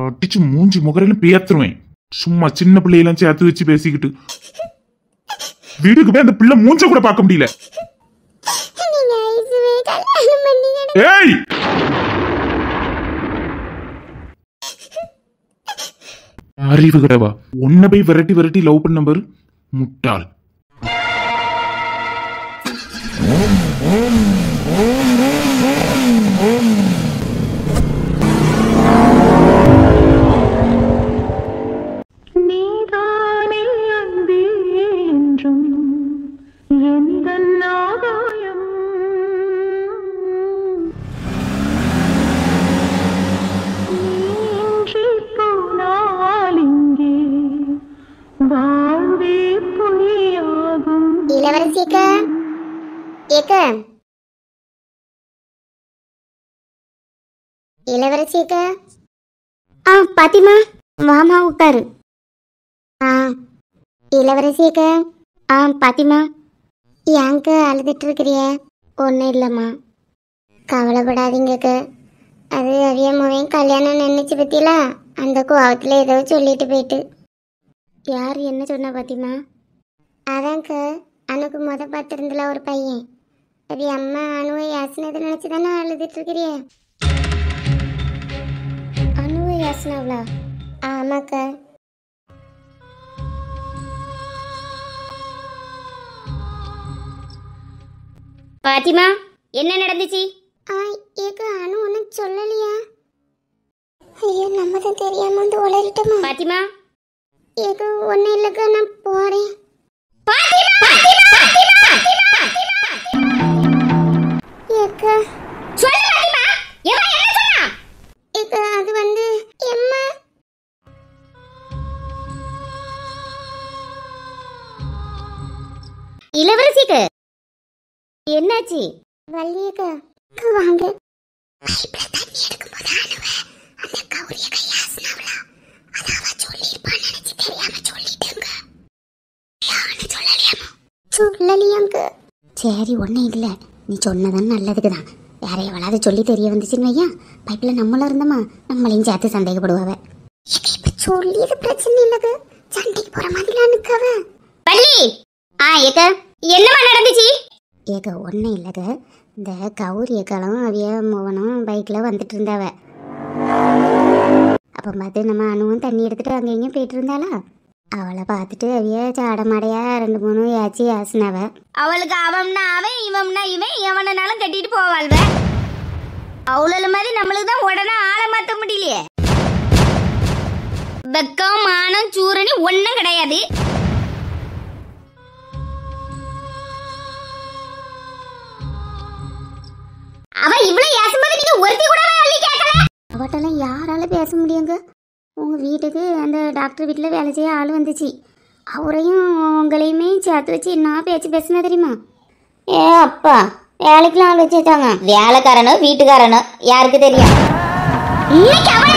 அடிச்சு மூஞ்சி முகரையில பேத்துருவேன் சும்மா சின்ன பிள்ளையெல்லாம் சேர்த்து வச்சு பேசிக்கிட்டு வீட்டுக்கு போய் அந்த பிள்ளை மூஞ்ச கூட பார்க்க முடியல நீங்க ஐசுவே கல்யாணம் பண்ணீங்க ஏய் அறிவு கிடவா உன்னை போய் விரட்டி விரட்டி லவ் பண்ண பாரு முட்டாள் நீதானே அன்பே என்றும் எந்த ஆதாயம் நீன்றி போனால் இங்கே வாழ்வே பொய்யாகும் இளவரசிக்க ஏக்க இளவரசிக்க ஆ பாத்திமா வாமா உட்காரு ஆ இளவரசிக்க ஆ பாத்திமா ஏங்க அழுதுட்டு இருக்கிறிய ஒன்றும் இல்லைம்மா கவலைப்படாதீங்கக்க அது அவிய மோவையும் கல்யாணம் நினைச்சு பத்தியில அந்த கோவத்தில் ஏதோ சொல்லிட்டு போயிட்டு யார் என்ன சொன்னா பாத்திமா அதாங்க அனுக்கு முத பார்த்துருந்துல ஒரு பையன் அது அம்மா அணுவை யாசினதை நினைச்சு தானே அழுதுட்டு இருக்கிறிய அணுவை யாசினாவளா ஆமாக்கா பாத்திமா என்ன நடந்துச்சு ஆ ஏக்கா அணு ஒன்றும் சொல்லலையா ஐயோ நம்ம தான் தெரியாம வந்து உளறிட்டோமா பாத்திமா ஏக்கா ஒன்றும் இல்லைக்கா நான் போகிறேன் ஏக்கா சொல்லு பாத்திமா எவன் என்ன சொன்னா ஏக்கா அது வந்து எம்மா இளவரசிக்கு என்னாச்சு வள்ளியக்கா அக்கா வாங்க சொல்லலையாங்க சரி ஒன்றும் இல்லை நீ சொன்னதான் நல்லதுக்கு தான் வேற எவ்வளவு சொல்லி தெரிய வந்துச்சுன்னு வையா பைப்பில் நம்மளும் இருந்தோமா நம்மளையும் சேர்த்து சந்தேகப்படுவாவ சொல்லியது பிரச்சனை இல்லைங்க சண்டைக்கு போற மாதிரி நிற்கவ பள்ளி ஆ ஏக்க என்னமா நடந்துச்சு ஏக ஒன்றும் இல்லைங்க இந்த கௌரி ஏக்காலும் அவிய மோகனும் பைக்கில் வந்துட்டு இருந்தாவ அப்போ பார்த்து நம்ம அணுவும் தண்ணி எடுத்துட்டு அங்கே இங்கேயும் போயிட்டு இருந்தாளா அவளை பார்த்துட்டு அவிய சாடமாடையா ரெண்டு மூணு ஏச்சி ஆசினாவ அவளுக்கு அவம்னா அவன் இவம்னா இவன் எவனாலும் கட்டிட்டு போவாள்வ அவ்வளவு மாதிரி நம்மளுக்கு தான் உடனே ஆளை மாத்த முடியலையே வெக்கம் மானம் சூரணி ஒண்ணும் கிடையாது அவ இவ்வளவு ஏசும்போது நீங்க ஒருத்தி கூட அள்ளி கேட்கல அவட்டெல்லாம் யாரால பேச முடியுங்க உங்கள் வீட்டுக்கு அந்த டாக்டர் வீட்டில் வேலை செய்ய ஆள் வந்துச்சு அவரையும் உங்களையுமே சேர்த்து வச்சு என்ன பேச்சு பேசுனா தெரியுமா ஏ அப்பா வேலைக்கெல்லாம் ஆள் வச்சு வச்சாங்க வேலைக்காரனோ வீட்டுக்காரனோ யாருக்கு தெரியும் இன்னைக்கு அவன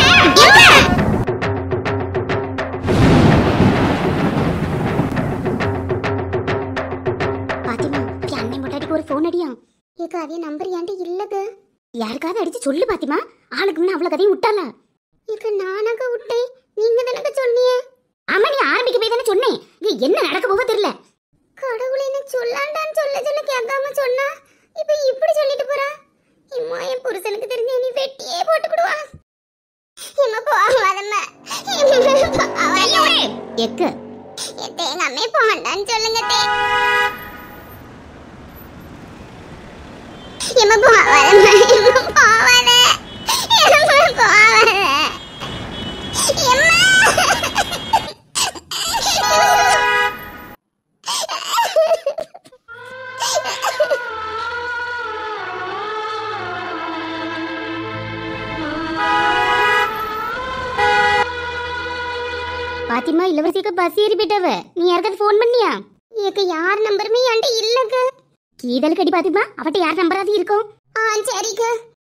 பாத்திமா அப்படி அண்ணன் முட்டாடிக்கு ஒரு ஃபோன் அடியா ஏக்கா அதே நம்பர் ஏன்ட்டு இல்லைங்க யாருக்காவது அடிச்சு சொல்லு பாத்திமா ஆளுக்கு முன்ன அவ்வளவு கதையும் விட்டால ஏக்கா நானாக்க விட்டேன் நீங்க தானக்க சொன்னீங்க ஆமா நீ ஆரம்பிக்க போய் தானே சொன்னேன் இது என்ன நடக்க போக தெரியல கடவுளை என்ன சொல்லாண்டான்னு சொல்ல சொல்ல கேட்காம சொன்னா இப்ப இப்படி சொல்லிட்டு போறா இம்மா என் புருஷனுக்கு தெரிஞ்ச நீ வெட்டியே போட்டுக்கிடுவா இம்மா போவாதம்மா எக்கு எங்க அம்மே போண்டான்னு சொல்லுங்க தே இம்மா போவாதம்மா இம்மா போவாத இம்மா போவாத பாத்திமா இளவரசிக்கு பஸ் ஏறி போயிட்டவ நீ யாருக்காவது ஃபோன் பண்ணியா ஏக்க யார் நம்பருமே என்கிட்ட இல்லைங்க கீதல் கடி பாத்திமா அவட்ட யார் நம்பராது இருக்கும் ஆ சரிங்க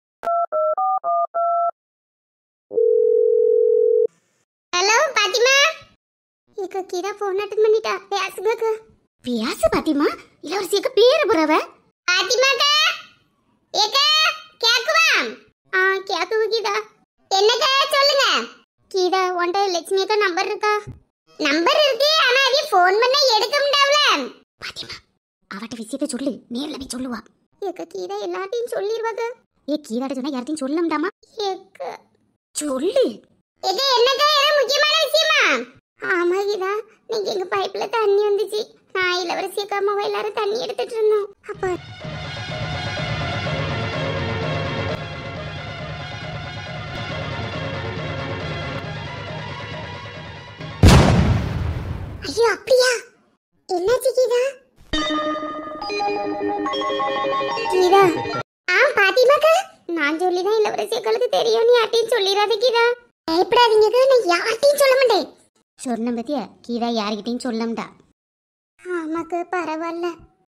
ஹலோ பாத்திமா ஏக்க கீதா ஃபோன் அட்டன் பண்ணிட்டா பேசுங்க பேசு பாத்திமா இளவரசிக்கு பேர போறவ பாத்திமாக்கா ஏக்க கேக்குவா ஆ கேக்குது கீதா என்னக்கா சொல்லுங்க கீதா உன்ட லட்சுமி அக்கா நம்பர் இருக்கா நம்பர் இருக்கு ஆனா அதே ஃபோன் பண்ண எடுக்க முடியாதுல பாத்திமா அவட்ட விஷயத்தை சொல்லு நேர்ல போய் சொல்லுவா ஏக்க கீதா எல்லாத்தையும் சொல்லிடுவாங்க ஏ கீதாட்ட சொன்னா யார்ட்டையும் சொல்லம்டாமா ஏக்க சொல்லு இது என்னக்கா ஏதோ முக்கியமான விஷயமா ஆமா கீதா நீங்க எங்க பைப்ல தண்ணி வந்துச்சு நான் இளவரசி அக்கா அம்மாவை எல்லாரும் தண்ணி எடுத்துட்டு இருந்தோம் அப்ப ஐயோ அப்படியா என்னாச்சு கீதா கீதா ஆ பாத்திமாக்கா நான் சொல்லிதான் இளவரசி அக்காளுக்கு தெரியும் நீ யார்ட்டையும் சொல்லிடாத கீதா பயப்படாதீங்க நான் யார்ட்டையும் சொல்ல மாட்டேன் சொன்ன பத்தியா கீதா யார்கிட்டயும் சொல்லம்டா ஆமாக்கு பரவாயில்ல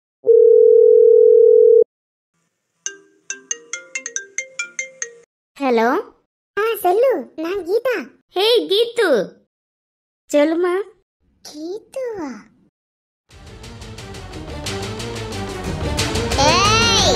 ஹலோ ஆ செல்லு நான் கீதா ஹே கீத்து சொல்லுமா கீதுவா ஏய்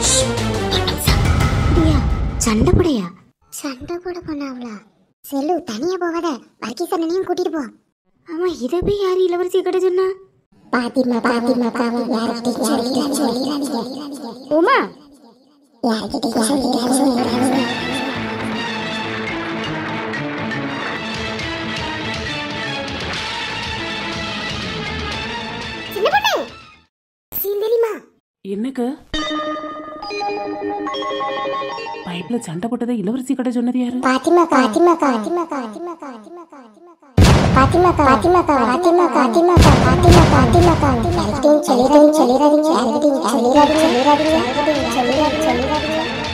அப்படியா சண்டை படையா சண்டை போட போனாவளா செல்லு தனியா போகாத வர்க்கீஸ் அண்ணனையும் கூட்டிட்டு போ ஆமா இதை போய் யார் இளவரசி கிட்ட சொன்னா பாத்திமா பாத்திமா பாவி யார்கிட்டயும் சொல்லிடாதீங்க சொல்லிடாதீங்க உமா யார்கிட்டயும் சொல்லிடாதீங்க சின்ன பொண்ணு சீந்தரிமா என்னக்கு பைப்ல சண்டை போட்டதை இளவரசி கிட்ட சொன்னது யாரு பாத்திமா பாத்திமா பாத்திமா பாத்திமா பாத்திமா பாத்திமா பாத்திமா பாத்திமா பாத்திமா பாத்திமா பாத்திமா பாத்திமா பாத்திமா யார்கிட்டயும் சொல்லிடாதீங்க சொல்லிடாதீங்க யார்கிட்டயும் சொல்லிடாதீங்க சொல்லிடாதீங்க யார்கிட்டயும் சொல்லிடாதீங்க சொல்லிடாதீங்க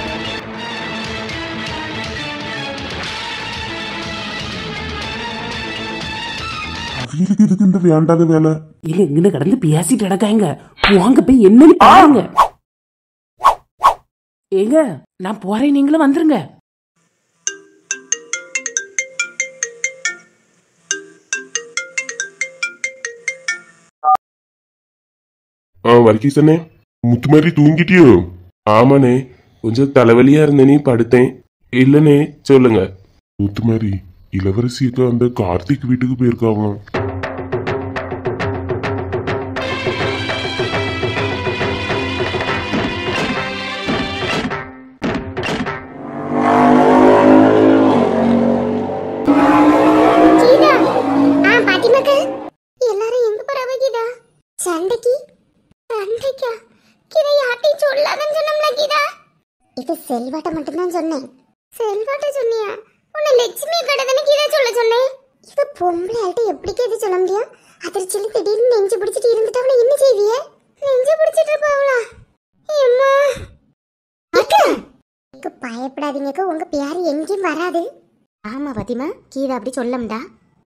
அவங்களுக்கு இதுக்கு இந்த வேண்டாத வேலை இல்ல இங்க கடந்து பேசிட்டு கிடக்காங்க வாங்க போய் என்னன்னு பாருங்க ஏங்க நான் போறேன் நீங்களும் வந்துருங்க ஆ வர்க்கீசண்ணே முத்து மாதிரி தூங்கிட்டியோ ஆமாண்ணே கொஞ்சம் தலைவலியா இருந்தேனே படுத்தேன் இல்லனே சொல்லுங்க முத்து மாதிரி இளவரசிக்கு அந்த கார்த்திக் வீட்டுக்கு போயிருக்காங்க கீதா ஆ பாத்திமாக்கு எல்லாரும் எங்க போறாவ கீதா சண்டைக்கு சண்டைக்கா கீதா யார்ட்டையும் சொல்லாதன்னு சொன்னோம்ல கீதா இது செல்வாட்ட மட்டும்தான் சொன்னேன் செல்வாட்ட சொன்னியா உன்னை லட்சுமி கடை தானே கீதா சொல்ல சொன்னேன் இது பொம்பளை ஆள்கிட்ட எப்படி கேட்டு சொல்ல முடியும் அதிர்ச்சியில திடீர்னு நெஞ்சு பிடிச்சிட்டு இருந்துட்டவள என்ன செய்விய நெஞ்சு பிடிச்சிட்டு இருப்பாவளா அம்மா அக்கா அக்கா, பயப்படாதீங்க அக்கா. உங்க பேர் எங்கேயும் வராது ஆமா பாத்திமா கீதா அப்படி சொல்லம்டா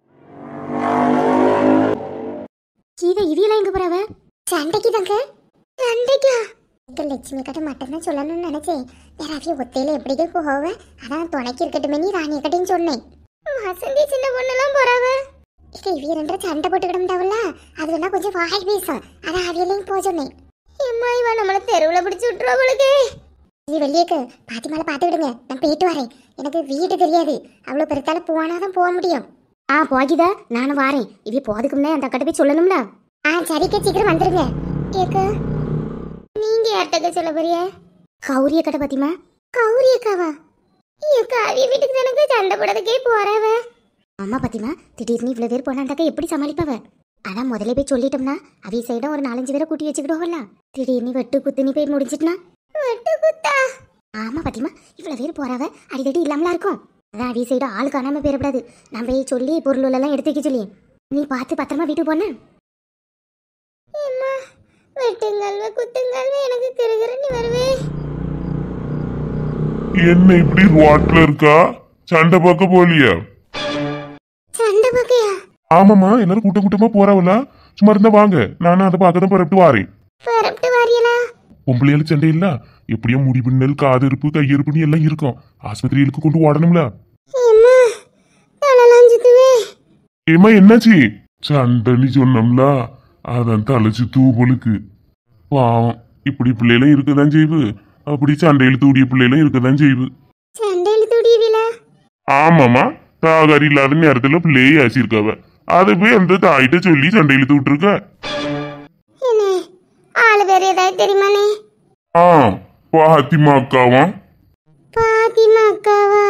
கீதா இவியெல்லாம் எங்க போறவ சண்டைக்கு தாங்க சண்டைக்கா இந்த லட்சுமி கிட்ட மட்டும்தான் சொல்லணும்னு நினைச்சேன் யாராவது ஒத்தையில எப்படிக்கே போக அதான் துணைக்கு இருக்கட்டுமே நீ ராணி கிட்டையும் சொன்னேன் வசந்தி சின்ன பொண்ணெல்லாம் போறாவ இது இவிய ரெண்டு சண்டை போட்டுக்கிடம்டாவல்ல அது வேணா கொஞ்சம் வாய் பேசும் அதான் அவியலையும் போக சொன்னேன் எம்மா இவ நம்மள தெருவுல பிடிச்சு விட்டுருவளுக்கு இது வெளியேக்கு பாத்திமால பாத்துக்கிடுங்க நான் போயிட்டு வரேன் எனக்கு வீடு தெரியாது அவ்வளவு பெருத்தால போனாதான் போக முடியும் ஆ போகிதா நானும் வாரேன் இவி போதுக்கு முன்னே அந்த அக்கட்ட போய் சொல்லணும்ல ஆ சரிக்கா சீக்கிரம் வந்துருங்க ஏக்கா நீங்க யார்கிட்ட சொல்ல போறிய கௌரிய கட்ட பாத்திமா கௌரி அக்காவா ஏக்கா அவிய வீட்டுக்கு எனக்கு சண்டை போடுறதுக்கே போறவ ஆமா பாத்திமா திடீர்னு இவ்வளவு பேர் போனாண்டாக்க எப்படி சமாளிப்பவ அதான் முதல்ல போய் சொல்லிட்டோம்னா அவிய சைடும் ஒரு நாலஞ்சு பேரை கூட்டி வச்சுக்கிடுவோம்ல திடீர்னு வெட்டு குத்துனி போய் முடிஞ்சிட்டுனா வெட்டு குத்தா ஆமா பாத்திமா இவ்வளவு பேர் போறவ அடிக்கடி இல்லாமலா இருக்கும் அதான் அவிய சைடு ஆள் காணாம போயிடக்கூடாது நம்ம போய் சொல்லி பொருள் எல்லாம் எடுத்து வைக்க சொல்லி நீ பார்த்து பத்திரமா வீட்டுக்கு போன ஏம்மா வெட்டுங்கல்வ குத்துங்கல்வ எனக்கு கிருகிருன்னு வருவே என்ன இப்படி ரோட்ல இருக்கா சண்டை பார்க்க போலியா சண்டை பக்கையா ஆமாமா எல்லாரும் கூட்டம் கூட்டமா போறாவல சும்மா இருந்தா வாங்க நானும் அதை பார்க்க தான் புறப்பட்டு வாரேன் பரப்பிட்டு வாரியலா பொம்பளையால சண்டை இல்ல எப்படியும் முடி பின்னல் காது இருப்பு கையிருப்புன்னு எல்லாம் இருக்கும் ஆஸ்பத்திரிகளுக்கு கொண்டு ஓடணும்ல ஏம்மா தலலாம் சுத்துவே ஏமா என்னாச்சு சண்டைன்னு சொன்னோம்ல அதான் தலைச்சு தூவலுக்கு பாவம் இப்படி பிள்ளைகளும் இருக்கதான் செய்வு அப்படி சண்டையில் தூடிய பிள்ளைகளும் இருக்கதான் செய்வு சண்டையில் துடியவிலா ஆமாமா தாகாரி இல்லாத நேரத்துல பிள்ளையே ஆசிருக்காவ அதை போய் அந்த தாயிட்ட சொல்லி சண்டை இழுத்து விட்டுருக்க என்ன ஆளு பேர் ஏதாவது தெரியுமாண்ணே ஆ பாத்திமா அக்காவா பாத்திமா அக்காவா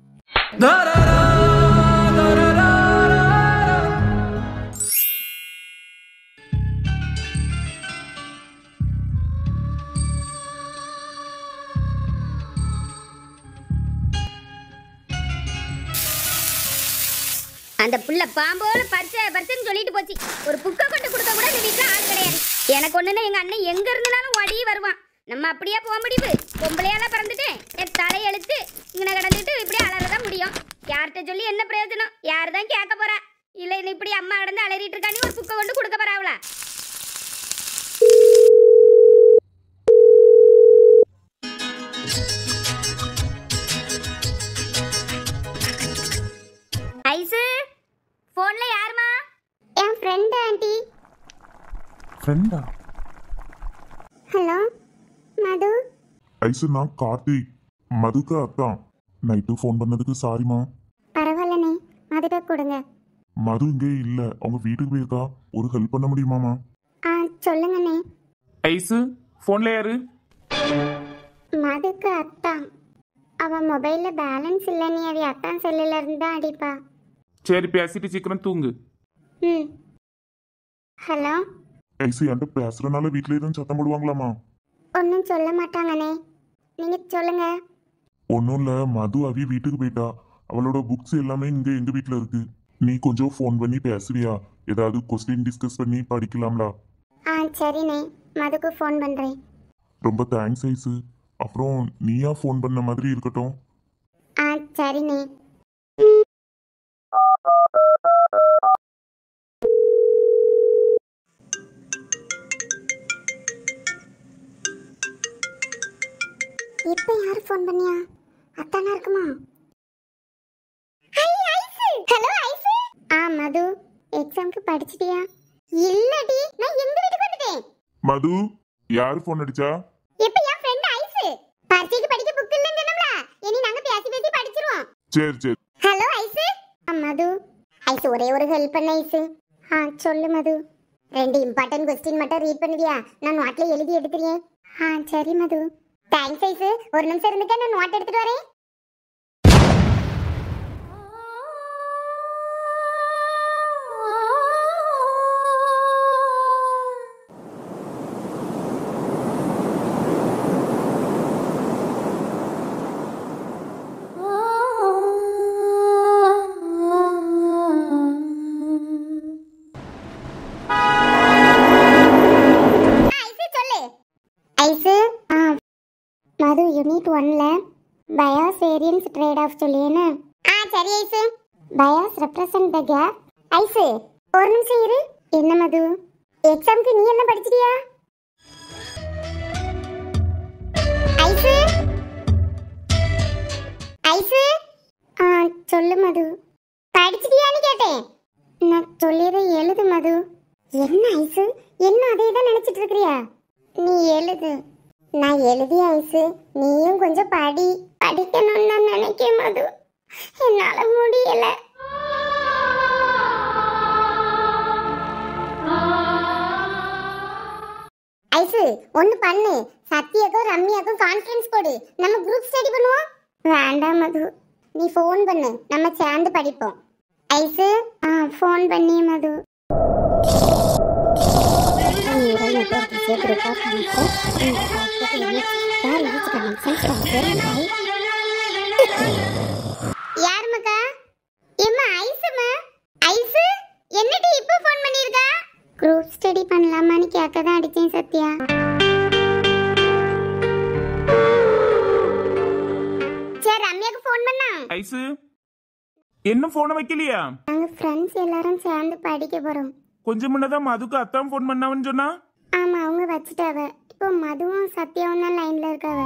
அந்த புள்ள பாம்போல பரிசை பரிசுன்னு சொல்லிட்டு போச்சு ஒரு புக்கை கொண்டு கொடுக்க கூட இந்த வீட்டில் ஆள் கிடையாது எனக்கு ஒண்ணுன்னா எங்க அண்ணன் எங்க இருந்தாலும் ஓடி வருவான் நம்ம அப்படியே போக முடியுது பொம்பளையால பிறந்துட்டேன் என் தலையெழுத்து இங்கே கடந்துட்டு இப்படி அலறதான் முடியும் யார்கிட்ட சொல்லி என்ன பிரயோஜனம் யார் தான் கேட்க போறா இல்லை இல்லை இப்படி அம்மா கடந்து அலறிட்டு இருக்கானே ஒரு புக்கை கொண்டு கொடுக்க போறாவளா ஐசு ஃபோன்ல யாருமா என் ஃப்ரெண்டு ஆண்டி ஃப்ரெண்டா ஹலோ மது ஐசு நான் கார்த்திக் மதுக்கு அத்தான் நைட்டு ஃபோன் பண்ணதுக்கு சாரிமா பரவாயில்லண்ணே மதுட்ட கொடுங்க மது இங்கே இல்ல அவங்க வீட்டுக்கு போயிருக்கா ஒரு ஹெல்ப் பண்ண முடியுமாமா ஆ சொல்லுங்கண்ணே ஐசு ஃபோன்ல யாரு மதுக்கு அத்தான் அவ மொபைல்ல பேலன்ஸ் இல்லைன்னு அவ அத்தான் செல்லுல இருந்து தான் அடிப்பா சரி பேசிட்டு சீக்கிரம் தூங்கு ம் ஹலோ ஐசு என்கிட்ட பேசுறதுனால வீட்ல எதுவும் சத்தம் போடுவாங்களாமா ஒன்றும் சொல்ல மாட்டாங்கண்ணே நீங்க சொல்லுங்க ஒன்றும் இல்லை மது அவி வீட்டுக்கு போயிட்டா அவளோட புக்ஸ் எல்லாமே இங்கே எங்க வீட்டில் இருக்கு நீ கொஞ்சம் ஃபோன் பண்ணி பேசுவியா ஏதாவது கொஸ்டின் டிஸ்கஸ் பண்ணி படிக்கலாம்லா ஆ சரிண்ணே மதுக்கு ஃபோன் பண்ணுறேன் ரொம்ப தேங்க்ஸ் ஐசு அப்புறம் நீயா ஃபோன் பண்ண மாதிரி இருக்கட்டும் ஆ சரிண்ணே இப்போ யார் ஃபோன் பண்ணியா அத்தானா இருக்குமா ஹலோ ஐசு ஆ மது எக்ஸாம்க்கு படிச்சிட்டியா இல்லடி நான் எங்க வீட்டுக்கு வந்துட்டேன் மது யார் ஃபோன் அடிச்சா இப்போ என் ஃப்ரெண்ட் ஐசு பரீட்சைக்கு படிக்க புக் இல்லைன்னு சொன்னோம்ல இனி நாங்க பேசி பேசி படிச்சிருவோம் சரி சரி ஹலோ ஐசு ஆ, மது ஐசு ஒரே ஒரு ஹெல்ப் பண்ண ஐசு ஆ சொல்லு மது ரெண்டு இம்பார்ட்டன்ட் கொஸ்டின் மட்டும் ரீட் பண்ணுவியா நான் நோட்ல எழுதி எடுத்துறேன் ஆ சரி மது தேங்க்ஸ் ஐசு ஒரு நிமிஷம் இருந்துக்க நான் நோட் எடுத்துட்டு வரேன் ஐசு சொல்லு ஐசு ஆ மது யூனிட் ஒன்ல பயாஸ் வேரியன்ஸ் ட்ரேட் ஆஃப் சொல்லியேன்னு ஆ சரி Aishu bias represent the gap Aishu ஒரு நிமிஷம் இரு என்ன மது எக்ஸாம்க்கு நீ என்ன படிச்சிட்டியா ஐசு ஐசு ஆ சொல்லு மது படிச்சிட்டியான்னு கேட்டேன் நான் சொல்லியதை எழுது மது என்ன ஐசு என்ன அதே தான் நினைச்சிட்டு இருக்கிறியா நீ எழுது நான் எழுதி ஐசு நீயும் கொஞ்சம் படி படிக்கணும்னு நான் நினைக்கிறேன் மது என்னால முடியல ஐசு ஒன்னு பண்ணு சத்யாக்கும் ரம்யாக்கும் கான்ஃபரன்ஸ் போடு நம்ம குரூப் ஸ்டடி பண்ணுவோம் வேண்டாம் மது நீ ஃபோன் பண்ணு நம்ம சேர்ந்து படிப்போம் ஐசு ஆ ஃபோன் பண்ணி மது யாருமக்கா எம்மா ஐசுமா ஐசு என்னடி இப்போ ஃபோன் பண்ணிருக்கா குரூப் ஸ்டடி பண்ணலாமான்னு கேட்க தான் அடிச்சேன் சத்யா சரி ரம்யாக்கு ஃபோன் பண்ணா ஐசு என்ன போனை வைக்கலையா நாங்க ஃப்ரெண்ட்ஸ் எல்லாரும் சேர்ந்து படிக்க போறோம் கொஞ்சம் முன்னதான் மதுக்கு அத்தான் ஃபோன் பண்ணாவன்னு சொன்னா ஆமா அவங்க வச்சுட்டாவ இப்போ மதுவும் சத்யாவும் தான் லைன்ல இருக்காவ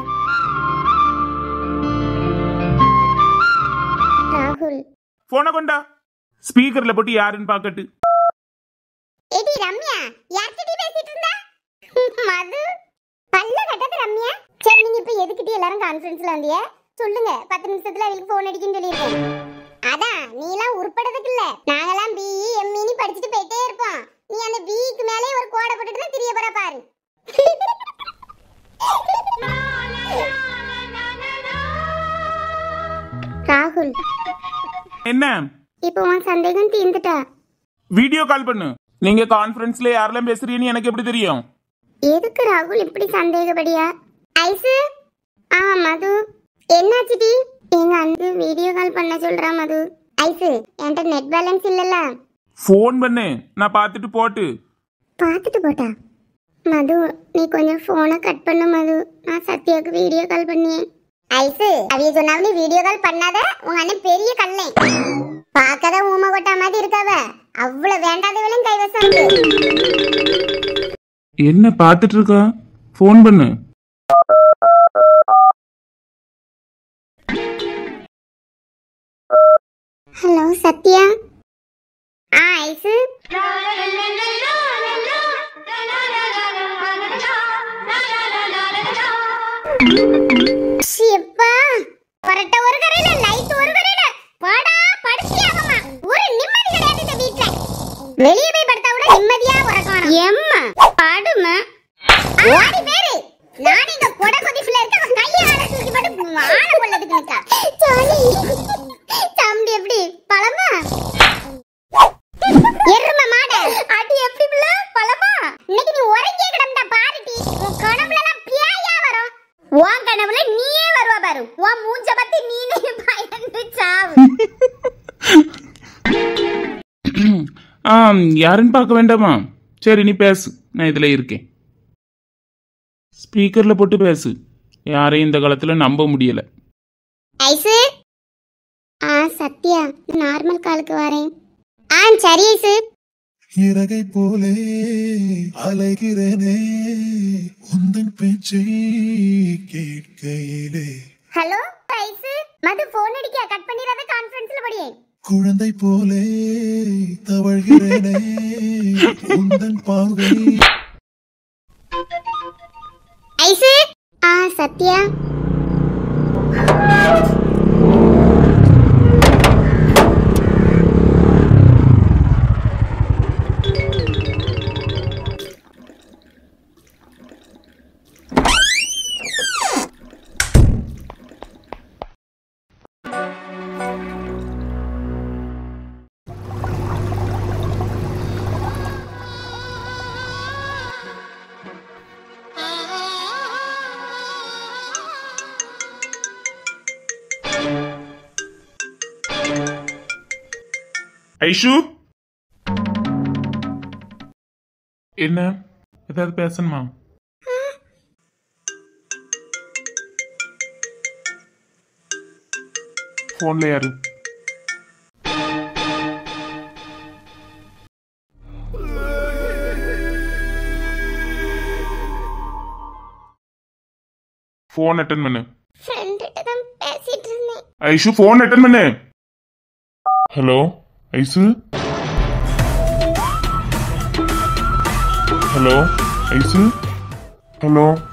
ராகுல் போனை கொண்டா ஸ்பீக்கர்ல போட்டு யாருன்னு பாக்கட்டு ஏடி ரம்யா யார்கிட்ட பேசிட்டு இருந்தா மது பல்ல கட்டாத ரம்யா சரி நீங்க இப்ப எதுக்கிட்ட எல்லாரும் கான்ஃபரன்ஸ்ல வந்திய சொல்லுங்க பத்து நிமிஷத்துல அவளுக்கு போன் அடிக்குன்னு சொல்லியிருக்கேன் அத அதான் நீ எல்லாம் உருப்படுறதுக்கு இல்ல நாங்கெல்லாம் பிஇ எம்இனி படிச்சுட்டு போயிட்டே இருப்போம் நீ அந்த பிஇக்கு மேலே ஒரு கோடை போட்டுட்டு தான் தெரிய போற பாரு ராகுல் என்ன இப்போ உன் சந்தேகம் தீர்ந்துட்டா வீடியோ கால் பண்ணு நீங்க கான்ஃபரன்ஸ்ல யாரெல்லாம் பேசுறீங்கன்னு எனக்கு எப்படி தெரியும் எதுக்கு ராகுல் இப்படி சந்தேகப்படியா ஐசு ஆ மது என்னாச்சுடி எங்க அன்பு வீடியோ கால் பண்ண சொல்றா மது ஐசு என்கிட்ட நெட் பேலன்ஸ் இல்லல்ல ஃபோன் பண்ணு நான் பார்த்துட்டு போட்டு பார்த்துட்டு போட்டா மது நீ கொஞ்சம் போனை கட் பண்ணு மது நான் சத்யாவுக்கு வீடியோ கால் பண்ணியேன் ஐசு அவிய சொன்னாவ நீ வீடியோ கால் பண்ணாத உங்க அண்ணன் பெரிய கல்லை பார்க்கதான் ஊமை கொட்டா மாதிரி இருக்காவ அவ்வளவு வேண்டாதவளும் கைவசம் இருக்கு. என்ன பார்த்துட்டு இருக்கா ஃபோன் பண்ணு ஹலோ சத்யா ஆ ஐசு சிப்பா பரட்ட ஒரு கரையில லைட் ஒரு கரையில பாடா படுத்தியாகமா ஒரு நிம்மதி கிடையாது இந்த வீட்ல வெளிய போய் படுத்தா கூட நிம்மதியா உறக்கம் எம்மா படுமா ஓடி பேரு நான் இங்க கொட கொதிப்புல இருக்க அவன் கையை ஆட தூக்கி போட்டு ஆள கொள்ளதுக்கு நிக்கா சாலி தம்பி எப்படி பழமா எரும மாட அடி எப்படி பிள்ள பழமா இன்னைக்கு நீ உறங்கியே கிடந்தா பாருடி உன் கனவுல எல்லாம் பியாயா வரும் உன் கனவுல நீயே வருவ பாரு உன் மூஞ்ச பத்தி நீனே பயந்து சாவு ஆ யாருன்னு பார்க்க வேண்டாமா சரி நீ பேசு நான் இதில் இருக்கேன் ஸ்பீக்கரில் போட்டு பேசு யாரையும் இந்த காலத்தில் நம்ப முடியலை ஐசு ஆ சத்யா நார்மல் காலுக்கு வரேன் ஆ சரி ஐசு இறகை போலே அலைகிறேனே உந்தன் பேச்சை கேட்கையிலே ஹலோ ஐசு மது போன் அடிக்க கட் பண்ணிராத கான்ஃபரன்ஸ்ல படியே குழந்தை போலே தவழ்கிறேனே உந்தன் பார்வை ஐசு ஆ சத்யா ஐஷு என்ன ஏதாவது பேசணுமா ஃபோன்ல யாரு ஃபோன் அட்டன் பண்ணு ஃப்ரெண்ட் கிட்ட தான் பேசிட்டு இருந்தேன் ஐஷு ஃபோன் அட்டன் பண்ணு hello Aishu hello Aishu hello